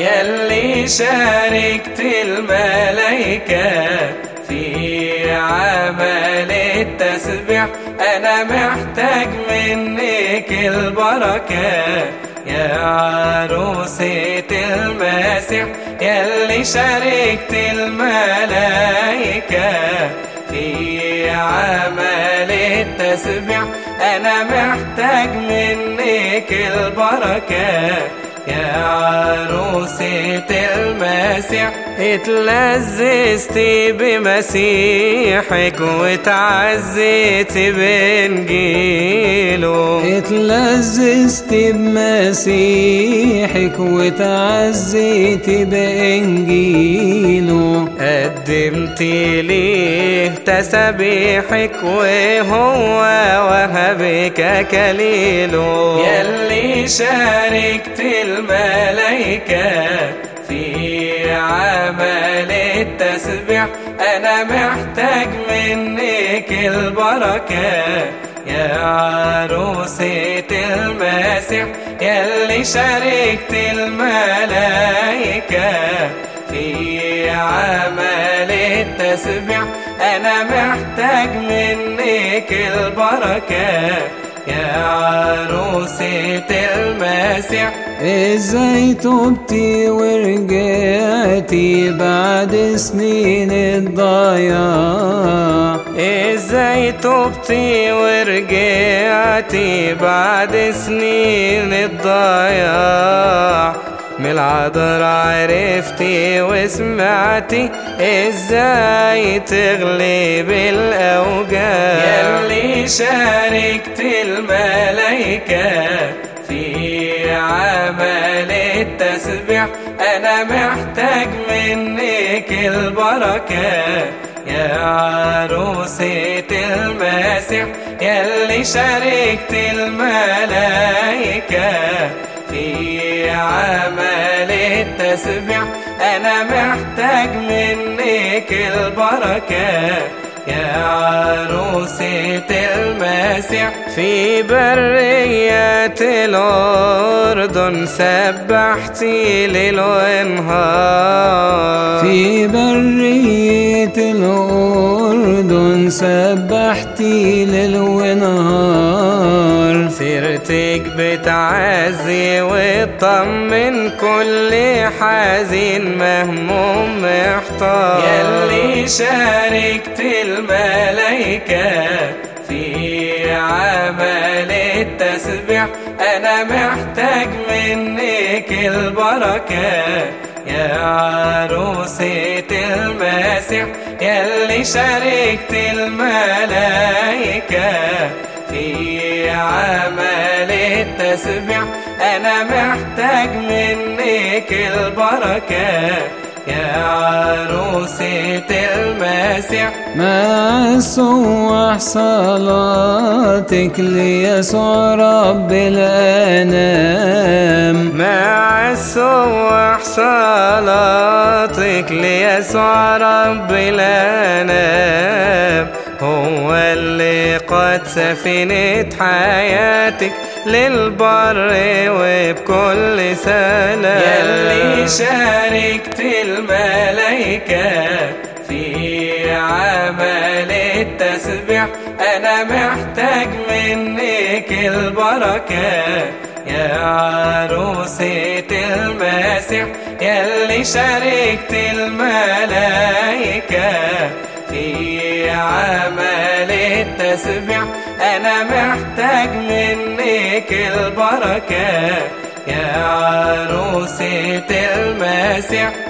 يلي شاركت الملايكة في عمل التسبيح أنا محتاج منك البركة يا عروسة المسيح يلي شاركت الملايكة في عمل التسبيح أنا محتاج منك البركة يا عروسة المسيح اتلذذت بمسيحك وتعزيت بنجيله اتلذذت بمسيحك وتعزيت بإنجيله قدمت ليه تسبيحك وهو وهبك كليله يلي شاركت الملايكة في عمل التسبيح أنا محتاج منك البركة يا عروسة المسيح يلي شاركت الملايكة في عمل التسبيح أنا محتاج منك البركة يا عروسة المسيح ازاي تبتي ورجعتي بعد سنين الضياع ازاي تبتي ورجعتي بعد سنين الضياع من العذر عرفتي وسمعتي ازاي تغلب الاوجاع يلي شاركت الملايكة في عمل التسبيح انا محتاج منك البركة يا عروسة المسيح يلي شاركت الملايكة في عمل التسبيح أنا محتاج منك البركة يا عروسة المسيح في برية الأردن سبحتي ليل ونهار في برية الأردن سبحتي ليل ونهار سيرتك بتعزي وتطمن كل حزين مهموم محتار يلي شاركت الملايكة في عمل التسبيح أنا محتاج منك البركة يا عروسة المسيح يلي شاركت الملايكة في عمل التسبيح أنا محتاج منك البركة يا عروسة المسيح مع الصوح صلاتك ليسوع رب الأنام مع السوح صلاتك ليسوع رب الأنام هو اللي قد سفينة حياتك للبر وبكل سلام يلي شاركت الملايكة في عمل التسبيح أنا محتاج منك البركة يا عروسة المسيح يلي شاركت الملايكة في عمل التسبيح أنا محتاج منك البركة يا عروسة المسيح